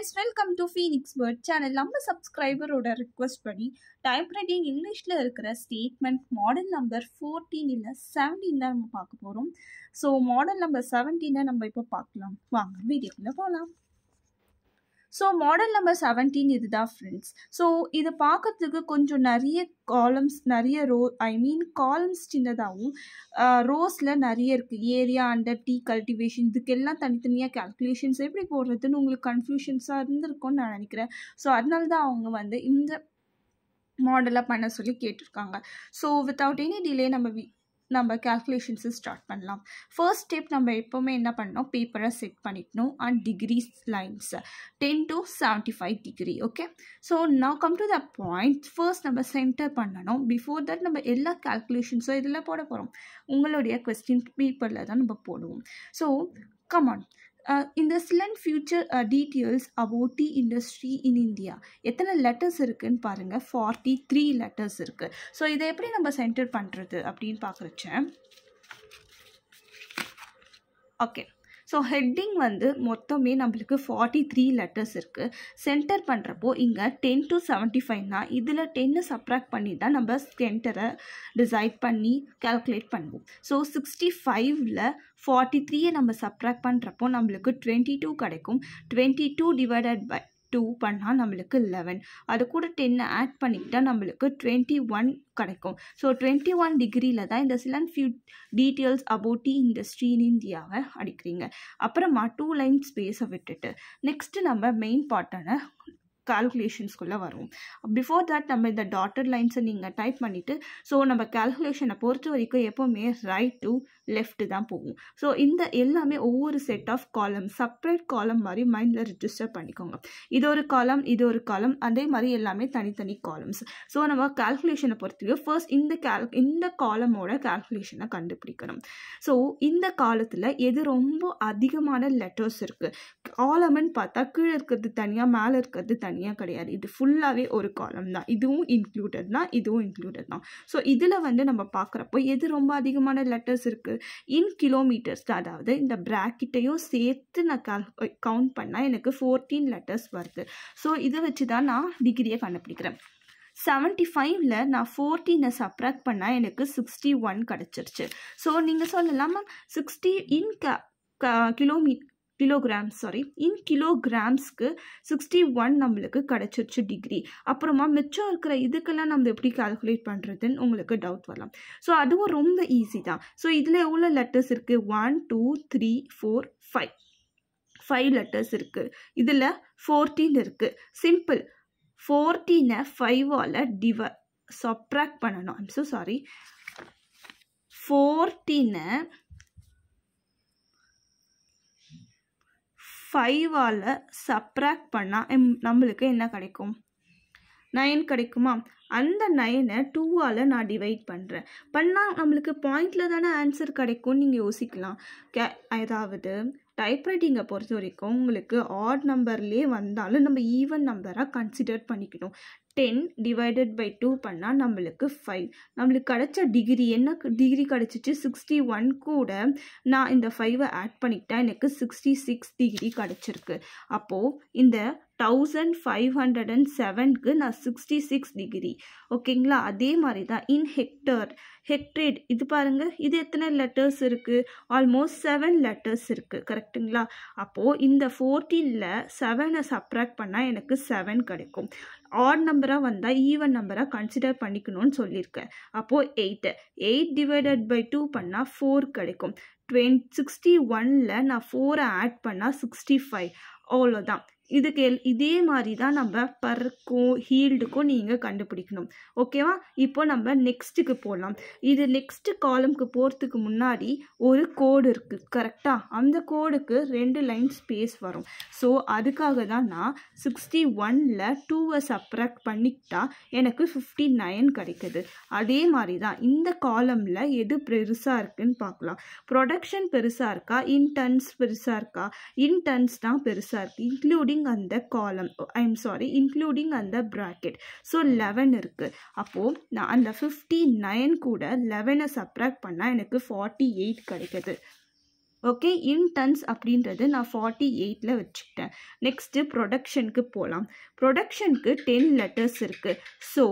friends welcome to Phoenix Bird channel நம்ம சப்ஸ்கிரைபரோட request படி டைப் ரைட்டிங் இங்கிலீஷில் இருக்கிற ஸ்டேட்மெண்ட் மாடல் நம்பர் ஃபோர்டீன் இல்லை செவன்டீன் தான் நம்ம பார்க்க போகிறோம் ஸோ மாடல் நம்பர் செவன்டீனை நம்ம இப்போ பார்க்கலாம் வாங்க வீடியோக்குள்ளே போகலாம் ஸோ மாடல் நம்பர் செவன்டீன் இதுதான் ஃப்ரெண்ட்ஸ் ஸோ இது பார்க்கறதுக்கு கொஞ்சம் நிறைய காலம்ஸ் நிறைய ரோ ஐ மீன் காலம்ஸ் சின்னதாகவும் ரோஸில் நிறைய இருக்குது ஏரியா அண்டர் டீ கல்டிவேஷன் இதுக்கெல்லாம் தனித்தனியாக கேல்குலேஷன்ஸ் எப்படி போடுறதுன்னு உங்களுக்கு கன்ஃபியூஷன்ஸாக இருந்திருக்கும்னு நான் நினைக்கிறேன் ஸோ அதனால தான் அவங்க வந்து இந்த மாடலாக பண்ண சொல்லி கேட்டிருக்காங்க ஸோ வித்தவுட் எனி டிலே நம்ம வி நம்ம கேல்குலேஷன்ஸை ஸ்டார்ட் பண்ணலாம் ஃபர்ஸ்ட் ஸ்டெப் நம்ம எப்போவுமே என்ன பண்ணோம் பேப்பரை செட் பண்ணிக்கணும் and degrees lines ten to seventy five degree okay so நான் come to the point first நம்ம சென்டர் பண்ணணும் பிஃபோர் தட் நம்ம எல்லா கேல்குலேஷன்ஸும் இதில் போட போகிறோம் உங்களுடைய கொஸ்டின் பேப்பரில் தான் நம்ம போடுவோம் ஸோ கமான் இந்த salient feature details about the industry in India எத்தனை லெட்டர்ஸ் இருக்குதுன்னு பாருங்கள் ஃபார்ட்டி த்ரீ லெட்டர்ஸ் இருக்குது ஸோ இதை எப்படி நம்ம சென்டர் பண்ணுறது அப்படின்னு பார்க்குறச்ச ஓகே ஸோ ஹெட்டிங் வந்து மொத்தமே நம்மளுக்கு ஃபார்ட்டி த்ரீ லெட்டர்ஸ் இருக்குது சென்டர் பண்ணுறப்போ இங்கே டென் டு செவன்ட்டி ஃபைவ்னா இதில் டென்னு சப்ராக்ட் பண்ணி தான் நம்ம சென்டரை டிசைட் பண்ணி கேல்குலேட் பண்ணுவோம் ஸோ சிக்ஸ்டி ஃபைவ்ல ஃபார்ட்டி த்ரீயை நம்ம சப்ராக்ட் பண்ணுறப்போ நம்மளுக்கு டுவெண்ட்டி டூ கிடைக்கும் twenty two divided by two பண்ணால் நம்மளுக்கு லெவன் அது கூட டென்னை ஆட் பண்ணிக்கிட்டால் நம்மளுக்கு டுவெண்ட்டி ஒன் கிடைக்கும் ஸோ டுவெண்ட்டி ஒன் டிகிரியில் தான் இந்த சிலன் ஃபியூ details about the industry in இந்தியாவை அடிக்கிறீங்க அப்புறமா டூ லைன் ஸ்பேஸை விட்டுட்டு நெக்ஸ்ட்டு நம்ம மெயின் பார்ட்டான கால்குலேஷன்ஸ்குள்ளே வரும் பிஃபோர் தட் நம்ம இந்த டாட்டட் லைன்ஸை நீங்கள் டைப் பண்ணிவிட்டு ஸோ நம்ம கால்குலேஷனை பொறுத்த வரைக்கும் எப்போவுமே ரைட் டு லெஃப்ட்டு தான் போகும் ஸோ இந்த எல்லாமே ஒவ்வொரு செட் ஆஃப் காலம் செப்பரேட் காலம் மாதிரி மைண்டில் ரிஜிஸ்டர் பண்ணிக்கோங்க இது ஒரு காலம் இது ஒரு காலம் அதே மாதிரி எல்லாமே தனித்தனி காலம்ஸ் ஸோ நம்ம கால்குலேஷனை பொறுத்தவரைக்கும் ஃபர்ஸ்ட் இந்த கேல் இந்த காலமோட கால்குலேஷனை கண்டுபிடிக்கணும் ஸோ இந்த காலத்தில் எது ரொம்ப அதிகமான லெட்டர்ஸ் இருக்குது காலம்னு பார்த்தா கீழே இருக்கிறது தனியாக மேலே இருக்கிறது தனியாக கிடையாது இது ஃபுல்லாகவே ஒரு காலம் தான் இதுவும் இன்க்ளூடட் தான் இதுவும் இன்க்ளூடட் தான் ஸோ இதில் வந்து நம்ம பார்க்குறப்போ எது ரொம்ப அதிகமான லெட்டர்ஸ் இருக்குது இன் கிலோமீட்டர்ஸ் அதாவது இந்த ப்ராக்கெட்டையும் சேர்த்து நான் கால் கவுண்ட் பண்ணால் எனக்கு ஃபோர்டீன் லெட்டர்ஸ் வருது ஸோ இதை வச்சு தான் நான் டிகிரியை கண்டுபிடிக்கிறேன் செவன்ட்டி ஃபைவ்ல நான் ஃபோர்டீனை சப்ராக்ட் பண்ணால் எனக்கு சிக்ஸ்டி ஒன் கிடச்சிருச்சு ஸோ நீங்கள் சொல்லலாமா சிக்ஸ்டி இன் க கிலோமீ கிலோகிராம்ஸ் சாரி இன் கிலோகிராம்ஸ்க்கு சிக்ஸ்டி ஒன் நம்மளுக்கு கிடச்சிருச்சு டிகிரி அப்புறமா மிச்சம் இருக்கிற இதுக்கெல்லாம் நம்ம எப்படி கால்குலேட் பண்ணுறதுன்னு உங்களுக்கு டவுட் வரலாம் ஸோ அதுவும் ரொம்ப ஈஸி தான் ஸோ இதில் எவ்வளோ லெட்டர்ஸ் இருக்குது one two three four five five letters இருக்குது இதில் ஃபோர்டீன் இருக்குது சிம்பிள் ஃபோர்டீனை ஃபைவால் டிவ சப்ராக்ட் பண்ணணும் ஐம் ஸோ சாரி ஃபோர்டீனை ஃபைவால் சப்ராக்ட் பண்ணால் நம்மளுக்கு என்ன கிடைக்கும் நைன் கிடைக்குமா அந்த நைனை டூவால் நான் டிவைட் பண்ணுறேன் பண்ணால் நம்மளுக்கு பாயிண்டில் தானே ஆன்சர் கிடைக்கும்னு நீங்கள் யோசிக்கலாம் கே அதாவது டைப்ரைட்டிங்கை பொறுத்த வரைக்கும் உங்களுக்கு ஆட் நம்பர்லேயே வந்தாலும் நம்ம ஈவன் நம்பராக கன்சிடர் பண்ணிக்கணும் டென் டிவைடட் பை டூ பண்ணால் நம்மளுக்கு ஃபைவ் நம்மளுக்கு கிடைச்ச டிகிரி என்ன டிகிரி கிடச்சிச்சு சிக்ஸ்டி ஒன் கூட நான் இந்த ஃபைவை ஆட் பண்ணிக்கிட்டேன் எனக்கு சிக்ஸ்டி சிக்ஸ் டிகிரி கிடச்சிருக்கு அப்போது இந்த தௌசண்ட் ஃபைவ் ஹண்ட்ரட் அண்ட் செவனுக்கு நான் சிக்ஸ்டி சிக்ஸ் டிகிரி ஓகேங்களா அதே மாதிரி தான் இன் ஹெக்டர் ஹெக்டரேட் இது பாருங்கள் இது எத்தனை லெட்டர்ஸ் இருக்குது ஆல்மோஸ்ட் செவன் லெட்டர்ஸ் இருக்குது கரெக்டுங்களா அப்போது இந்த ஃபோர்டீனில் செவனை சப்ராக்ட் பண்ணால் எனக்கு செவன் கிடைக்கும் ஆட் நம்பராக வந்தால் ஈவன் நம்பராக கன்சிடர் பண்ணிக்கணும்னு சொல்லியிருக்கேன் அப்போது eight eight divided by two பண்ணால் ஃபோர் கிடைக்கும் டுவென் சிக்ஸ்டி ஒனில் நான் ஃபோரை ஆட் பண்ணால் சிக்ஸ்டி ஃபைவ் அவ்வளோதான் இதுக்கு எல் இதே மாதிரி தான் நம்ம பர்க்கும் ஹீல்டுக்கும் நீங்கள் கண்டுபிடிக்கணும் ஓகேவா இப்போ நம்ம நெக்ஸ்ட்டுக்கு போகலாம் இது நெக்ஸ்ட்டு காலம்க்கு போகிறதுக்கு முன்னாடி ஒரு கோடு இருக்குது கரெக்டாக அந்த கோடுக்கு ரெண்டு லைன் ஸ்பேஸ் வரும் ஸோ அதுக்காக தான் நான் சிக்ஸ்டி ஒனில் டூவை சப்ராக்ட் பண்ணிக்கிட்டா எனக்கு ஃபிஃப்டி நைன் கிடைக்குது அதே மாதிரி தான் இந்த காலமில் எது பெருசாக இருக்குன்னு பார்க்கலாம் ப்ரொடக்ஷன் பெருசாக இருக்கா இன் டன்ஸ் பெருசாக இருக்கா இன் டன்ஸ் தான் பெருசாக இருக்குது இன்க்ளூடிங் அந்த காலம் ஐ எம் சாரி இன்க்ளூடிங் அந்த ப்ராக்கெட் ஸோ லெவன் இருக்குது அப்போது நான் அந்த ஃபிஃப்டி நைன் கூட லெவனை சப்ராக்ட் பண்ணால் எனக்கு ஃபார்ட்டி எயிட் கிடைக்குது ஓகே இன் டன்ஸ் அப்படின்றது நான் ஃபார்ட்டி எயிட்டில் வச்சுக்கிட்டேன் நெக்ஸ்ட்டு ப்ரொடக்ஷனுக்கு போகலாம் ப்ரொடக்ஷனுக்கு டென் லெட்டர்ஸ் இருக்குது ஸோ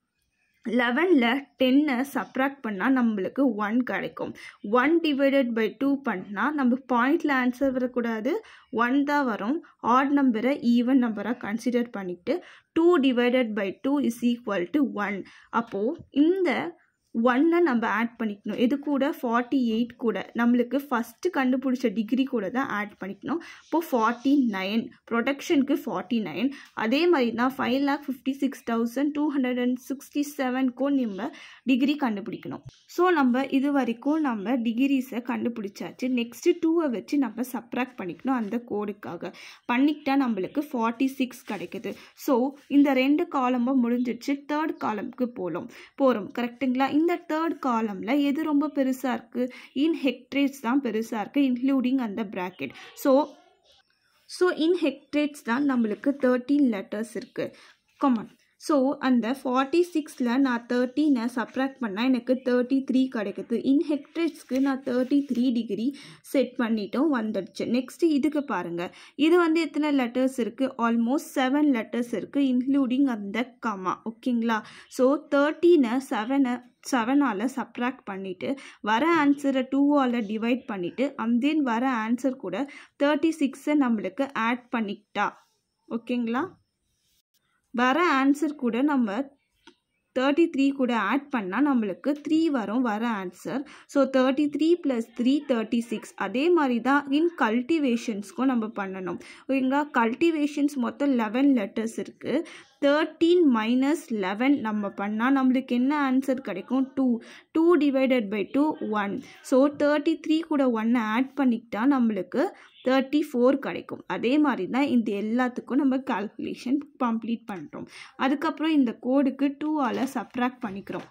லெவனில் டென்னை சப்ராக்ட் பண்ணால் நம்மளுக்கு ஒன் கிடைக்கும் ஒன் டிவைடட் பை டூ பண்ணால் நம்ம பாயிண்டில் ஆன்சர் வரக்கூடாது ஒன் தான் வரும் ஆட் நம்பரை ஈவன் நம்பராக கன்சிடர் பண்ணிவிட்டு two divided by two is equal to one அப்போது இந்த ஒன்னை நம்ம ஆட் பண்ணிக்கணும் இது கூட ஃபார்ட்டி எயிட் கூட நம்மளுக்கு ஃபஸ்ட்டு கண்டுபிடிச்ச டிகிரி கூட தான் ஆட் பண்ணிக்கணும் இப்போது ஃபார்ட்டி நைன் ப்ரொடக்ஷனுக்கு ஃபார்ட்டி நைன் அதே மாதிரி தான் five lakh fifty six thousand two hundred and sixty செவனுக்கும் நம்ம டிகிரி கண்டுபிடிக்கணும் ஸோ நம்ம இது வரைக்கும் நம்ம டிகிரிஸை கண்டுபிடிச்சாச்சு நெக்ஸ்ட்டு டூவை வச்சு நம்ம சப்ராக்ட் பண்ணிக்கணும் அந்த கோடுக்காக பண்ணிக்கிட்டா நம்மளுக்கு ஃபார்ட்டி சிக்ஸ் கிடைக்குது ஸோ இந்த ரெண்டு காலமும் முடிஞ்சிடுச்சு தேர்ட் காலம்க்கு போகலாம் போகிறோம் கரெக்டுங்களா இந்த தேர்ட் காலமில் எது ரொம்ப பெருசாக இருக்குது இன் ஹெக்ட்ரேட்ஸ் தான் பெருசாக இருக்குது இன்க்ளூடிங் அந்த bracket so so in hectares தான் நம்மளுக்கு தேர்ட்டீன் லெட்டர்ஸ் இருக்குது கமான் ஸோ அந்த ஃபார்ட்டி சிக்ஸில் நான் தேர்ட்டினை சப்ராக்ட் பண்ணால் எனக்கு தேர்ட்டி த்ரீ கிடைக்குது இன் ஹெக்ட்ரேட்ஸ்க்கு நான் தேர்ட்டி த்ரீ டிகிரி செட் பண்ணிட்டோம் வந்துடுச்சு நெக்ஸ்ட்டு இதுக்கு பாருங்கள் இது வந்து எத்தனை லெட்டர்ஸ் இருக்குது ஆல்மோஸ்ட் செவன் லெட்டர்ஸ் இருக்குது இன்க்ளூடிங் அந்த கமா ஓகேங்களா ஸோ தேர்ட்டீனை செவனை செவனால் சப்ராக்ட் பண்ணிவிட்டு வர ஆன்சரை டூவால் டிவைட் பண்ணிவிட்டு அண்ட் தென் வர ஆன்சர் கூட தேர்ட்டி சிக்ஸை நம்மளுக்கு ஆட் பண்ணிக்கிட்டா ஓகேங்களா வர ஆன்சர் கூட நம்ம தேர்ட்டி த்ரீ கூட ஆட் பண்ணால் நம்மளுக்கு த்ரீ வரும் வர answer so thirty three plus three thirty six அதே மாதிரி தான் இன் கல்டிவேஷன்ஸ்க்கும் நம்ம பண்ணணும் ஓகேங்களா கல்டிவேஷன்ஸ் மொத்தம் லெவன் லெட்டர்ஸ் இருக்குது தேர்ட்டீன் மைனஸ் லெவன் நம்ம பண்ணால் நம்மளுக்கு என்ன ஆன்சர் கிடைக்கும் two two divided by two one so thirty three கூட ஒன்னை ஆட் பண்ணிக்கிட்டா நம்மளுக்கு தேர்ட்டி ஃபோர் கிடைக்கும் அதே மாதிரி தான் இந்த எல்லாத்துக்கும் நம்ம கால்குலேஷன் கம்ப்ளீட் பண்ணுறோம் அதுக்கப்புறம் இந்த கோடுக்கு டூவால் சப்ராக்ட் பண்ணிக்கிறோம்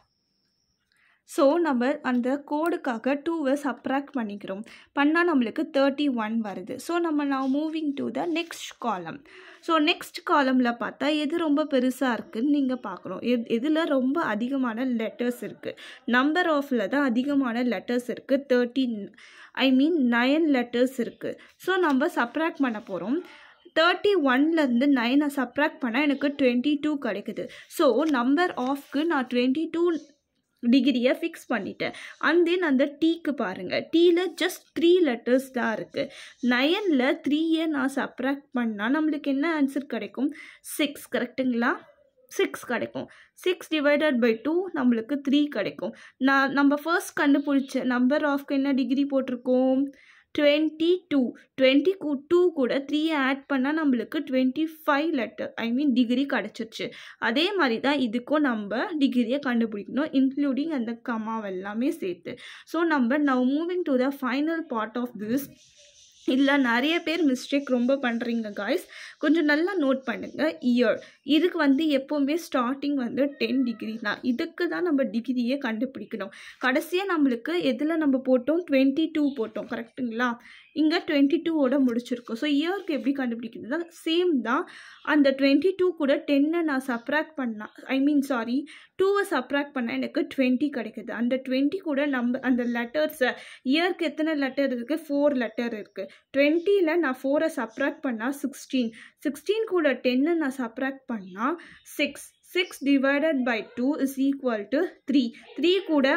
ஸோ நம்ம அந்த கோடுக்காக டூவை சப்ராக்ட் பண்ணிக்கிறோம் பண்ணால் நம்மளுக்கு தேர்ட்டி ஒன் வருது ஸோ நம்ம நான் moving to the next column so next காலமில் பார்த்தா எது ரொம்ப பெருசாக இருக்குதுன்னு நீங்கள் பார்க்குறோம் எது எதில் ரொம்ப அதிகமான லெட்டர்ஸ் இருக்குது நம்பர் ஆஃபில் தான் அதிகமான லெட்டர்ஸ் இருக்குது thirteen I mean nine letters இருக்குது ஸோ நம்ம சப்ராக்ட் பண்ண போகிறோம் தேர்ட்டி ஒன்லேருந்து நைனை சப்ராக்ட் பண்ணால் எனக்கு டுவெண்ட்டி டூ கிடைக்குது ஸோ நம்பர் ஆஃப்க்கு நான் டுவெண்ட்டி டூ டிகிரியை ஃபிக்ஸ் பண்ணிட்டேன் அண்ட் தென் அந்த டீக்கு பாருங்கள் டீயில் ஜஸ்ட் த்ரீ லெட்டர்ஸ் தான் இருக்குது நயனில் த்ரீயை நான் சப்ராக்ட் பண்ணால் நம்மளுக்கு என்ன ஆன்சர் கிடைக்கும் சிக்ஸ் கரெக்டுங்களா சிக்ஸ் கிடைக்கும் சிக்ஸ் டிவைடட் பை டூ நம்மளுக்கு த்ரீ கிடைக்கும் நான் நம்ம ஃபர்ஸ்ட் கண்டுபிடிச்ச நம்பர் ஆஃப்க்கு என்ன டிகிரி போட்டிருக்கோம் டுவெண்ட்டி டூ டுவெண்ட்டி டூ கூட த்ரீயை ஆட் பண்ணால் நம்மளுக்கு twenty five letter I mean degree கிடச்சிருச்சு அதே மாதிரி தான் இதுக்கும் நம்ம டிகிரியை கண்டுபிடிக்கணும் இன்க்ளூடிங் அந்த கமாவ் எல்லாமே சேர்த்து ஸோ நம்ம now moving to the final part of this இதில் நிறைய பேர் மிஸ்டேக் ரொம்ப பண்ணுறீங்க காய்ஸ் கொஞ்சம் நல்லா நோட் பண்ணுங்கள் இயர் இதுக்கு வந்து எப்போவுமே ஸ்டார்டிங் வந்து டென் டிகிரி தான் இதுக்கு தான் நம்ம டிகிரியே கண்டுபிடிக்கணும் கடைசியாக நம்மளுக்கு எதில் நம்ம போட்டோம் டுவெண்ட்டி டூ போட்டோம் கரெக்டுங்களா இங்கே டுவெண்ட்டி டூவோட முடிச்சிருக்கோம் ஸோ இயர்க்கு எப்படி கண்டுபிடிக்கிறது சேம் தான் அந்த டுவெண்ட்டி டூ கூட டென்னை நான் சப்ராக்ட் பண்ணால் ஐ மீன் சாரி டூவை சப்ராக்ட் பண்ணால் எனக்கு டுவெண்ட்டி கிடைக்குது அந்த டுவெண்ட்டி கூட நம்ம அந்த லெட்டர்ஸை இயர்க்கு எத்தனை லெட்டர் இருக்குது ஃபோர் லெட்டர் இருக்குது டுவெண்ட்டியில் நான் ஃபோரை சப்ராக்ட் பண்ணால் சிக்ஸ்டீன் சிக்ஸ்டீன் கூட டென்னை நான் சப்ராக்ட் பண்ணால் six six divided by two is equal to three three கூட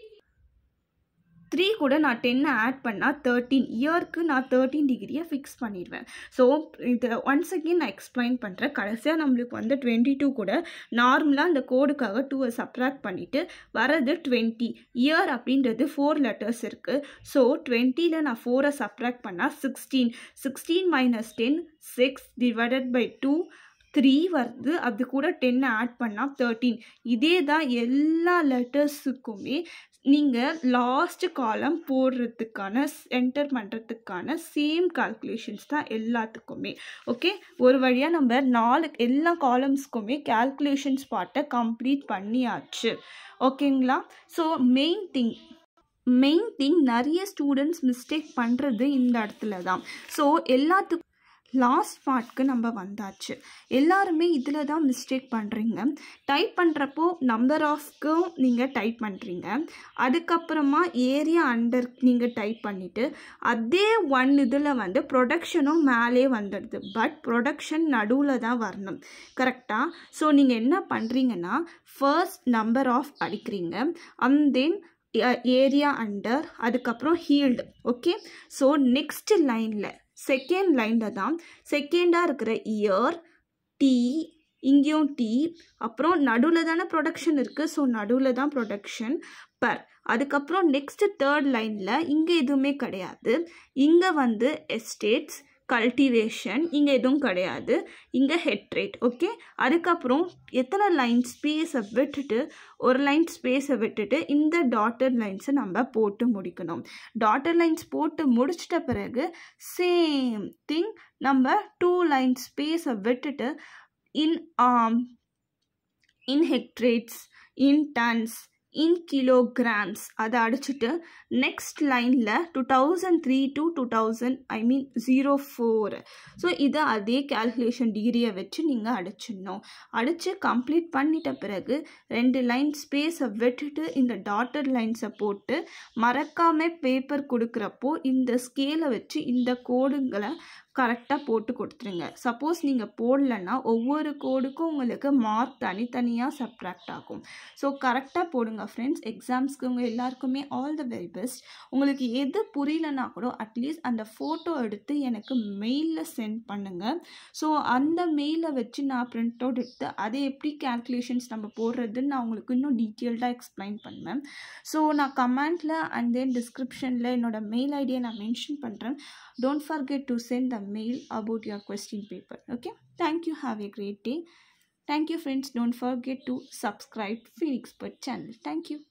த்ரீ கூட நான் டென்னை ஆட் பண்ணால் தேர்ட்டீன் இயர்க்கு நான் தேர்ட்டீன் டிகிரியை ஃபிக்ஸ் பண்ணிடுவேன் ஸோ இது ஒன்ஸ் அகெயின் நான் எக்ஸ்பிளைன் பண்ணுறேன் கடைசியாக நம்மளுக்கு வந்து டுவெண்ட்டி டூ கூட நார்மலாக அந்த கோடுக்காக டூவை சப்ராக்ட் பண்ணிவிட்டு வரது டுவெண்ட்டி இயர் அப்படின்றது ஃபோர் லெட்டர்ஸ் இருக்குது ஸோ டுவெண்ட்டியில் நான் ஃபோரை சப்ராக்ட் பண்ணால் sixteen sixteen minus ten six divided by two three வருது அது கூட டென்னை ஆட் பண்ணால் தேர்ட்டீன் இதே தான் எல்லா லெட்டர்ஸுக்குமே நீங்கள் லாஸ்ட் காலம் போடுறதுக்கான என்டர் பண்ணுறதுக்கான சேம் கால்குலேஷன்ஸ் தான் எல்லாத்துக்குமே ஓகே ஒரு வழியாக நம்ம நாலு எல்லா காலம்ஸ்க்குமே கால்குலேஷன்ஸ் பார்ட்டை கம்ப்ளீட் பண்ணியாச்சு ஓகேங்களா so main thing main thing நிறைய ஸ்டூடெண்ட்ஸ் மிஸ்டேக் பண்ணுறது இந்த இடத்துல தான் ஸோ எல்லாத்துக்கும் லாஸ்ட் பார்ட்க்கு நம்ம வந்தாச்சு எல்லாருமே இதில் தான் மிஸ்டேக் பண்ணுறீங்க டைப் பண்ணுறப்போ நம்பர் ஆஃப்க்கும் நீங்கள் டைப் பண்ணுறீங்க அதுக்கப்புறமா ஏரியா அண்டர் நீங்கள் டைப் பண்ணிவிட்டு அதே ஒன் இதில் வந்து ப்ரொடக்ஷனும் மேலே வந்துடுது பட் ப்ரொடக்ஷன் நடுவில் தான் வரணும் கரெக்டாக ஸோ நீங்கள் என்ன பண்ணுறீங்கன்னா ஃபர்ஸ்ட் நம்பர் ஆஃப் அடிக்கிறீங்க அண்ட் தென் ஏரியா அண்டர் அதுக்கப்புறம் ஹீல்டு ஓகே ஸோ நெக்ஸ்ட் லைனில் செகண்ட் லைனில் தான் செகண்டாக இருக்கிற இயர் டி இங்கேயும் டி அப்புறம் நடுவில் தானே ப்ரொடக்ஷன் இருக்குது ஸோ நடுவில் தான் ப்ரொடக்ஷன் பர் அதுக்கப்புறம் நெக்ஸ்ட் தேர்ட் லைனில் இங்கே எதுவுமே கிடையாது இங்கே வந்து எஸ்டேட்ஸ் கல்டிவேஷன் இங்கே எதுவும் கிடையாது இங்கே ஹெட் ரேட் ஓகே அதுக்கப்புறம் எத்தனை லைன் ஸ்பேஸை விட்டுட்டு ஒரு லைன் ஸ்பேஸை விட்டுட்டு இந்த டாட்டர் லைன்ஸை நம்ம போட்டு முடிக்கணும் டாட்டர் லைன்ஸ் போட்டு முடிச்சிட்ட பிறகு சேம் திங் நம்ம டூ லைன் ஸ்பேஸை விட்டுட்டு இன் இன் ஹெக்ட்ரேட்ஸ் இன் டன்ஸ் இன் கிலோகிராம்ஸ் அதை அடிச்சுட்டு நெக்ஸ்ட் லைனில் two thousand three to two thousand I mean zero four so இதை அதே கேல்குலேஷன் டிகிரியை வச்சு நீங்கள் அடிச்சிடணும் அடித்து கம்ப்ளீட் பண்ணிட்ட பிறகு ரெண்டு லைன் ஸ்பேஸை விட்டுட்டு இந்த டாட்டர் லைன்ஸை போட்டு மறக்காமல் பேப்பர் கொடுக்குறப்போ இந்த ஸ்கேலை வச்சு இந்த கோடுங்களை கரெக்டாக போட்டு கொடுத்துருங்க சப்போஸ் நீங்கள் போடலன்னா ஒவ்வொரு கோடுக்கும் உங்களுக்கு மார்க் தனித்தனியாக சப்ராக்ட் ஆகும் ஸோ கரெக்டாக போடுங்க ஃப்ரெண்ட்ஸ் எக்ஸாம்ஸ்க்கு உங்கள் எல்லாருக்குமே ஆல் த வெரி பெஸ்ட் உங்களுக்கு எது புரியலனா கூட அட்லீஸ்ட் அந்த ஃபோட்டோ எடுத்து எனக்கு மெயிலில் சென்ட் பண்ணுங்கள் ஸோ அந்த மெயிலை வச்சு நான் பிரிண்ட் அவுட் எடுத்து அதை எப்படி கேல்குலேஷன்ஸ் நம்ம போடுறதுன்னு நான் உங்களுக்கு இன்னும் டீட்டெயில்டாக எக்ஸ்பிளைன் பண்ணுவேன் ஸோ நான் கமெண்ட்டில் அண்ட் தென் டிஸ்கிரிப்ஷனில் என்னோடய மெயில் ஐடியை நான் மென்ஷன் பண்ணுறேன் don't forget to send the mail about your question paper okay thank you have a great day thank you friends don't forget to subscribe phoenix bird channel thank you